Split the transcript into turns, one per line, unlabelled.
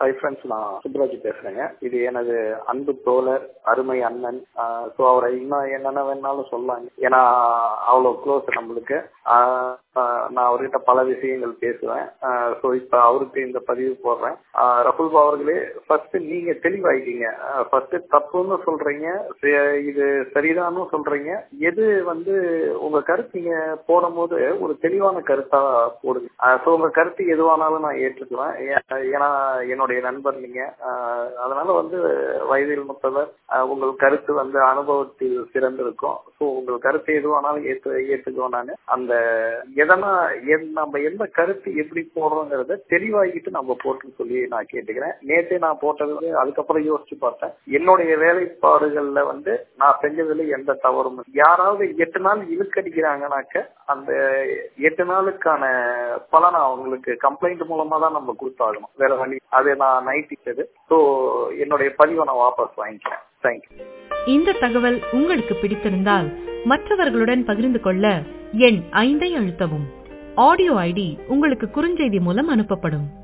Hi friends நான் சுப்ராஜ் பேசுறேங்க இது எனது அன்பு தோழர் அருமை அண்ணன் ஸோ அவரை இன்னும் என்னென்ன வேணாலும் சொல்லலாங்க ஏன்னா அவ்வளோ க்ளோஸ் நம்மளுக்கு ஆஹ் ஆஹ் நான் அவர்கிட்ட பல விஷயங்கள் பேசுவேன் ஸோ இப்போ அவருக்கு இந்த பதிவு போடுறேன் ஆஹ் ரகுல் அவர்களே ஃபர்ஸ்ட் நீங்க தெளிவாயிட்டீங்க ஃபர்ஸ்ட் தப்புன்னு சொல்றீங்க சே- இது சரிதான்னு சொல்றீங்க எது வந்து உங்க கருத்து நீங்க போடும்போது ஒரு தெளிவான கருத்தா போடுங்க ஸோ உங்க கருத்து எதுவானாலும் நான் ஏற்றுக்குவேன் ஏ- ஏன்னா என்னுடைய நண்பர் நீங்க ஆஹ் அதனால வந்து வயதில் முத்தவர் ஆஹ் உங்கள் கருத்து வந்து அனுபவத்தில் சிறந்திருக்கும் ஸோ உங்கள் கருத்து எதுவானாலும் ஏற்று ஏற்றுக்குவேன் நான் அந்த எதனா என் நம்ம எந்த கருத்து எப்படி போடுறோங்கிறத தெளிவாகிட்டு நம்ம போட்டுன்னு சொல்லி நான் கேட்டுக்கிறேன் நேற்றே நான் போட்டது வந்து அதுக்கப்புறம் யோசிச்சு பார்த்தேன் என்னுடைய வேலைப்பாடுகள்ல வந்து நான் செஞ்சதுல எந்த தவறும் இல்லை. யாராவது எட்டு நாள் இழுக்கடிக்கிறாங்கனாக்க அந்த எட்டு நாளுக்கான பலனை அவங்களுக்கு கம்ப்ளைண்ட் மூலமா தான் நம்ம கொடுத்தாகணும் வேற வழி அது நான் நைட்டிச்சது ஸோ என்னுடைய பதிவை நான் வாபஸ் வாங்கிக்கிறேன் தேங்க்யூ
இந்த தகவல் உங்களுக்கு பிடித்திருந்தால் மற்றவர்களுடன் பகிர்ந்து கொள்ள எண் ஐந்தை அழுத்தவும் ஆடியோ ஐடி உங்களுக்கு குறுஞ்செய்தி மூலம் அனுப்பப்படும்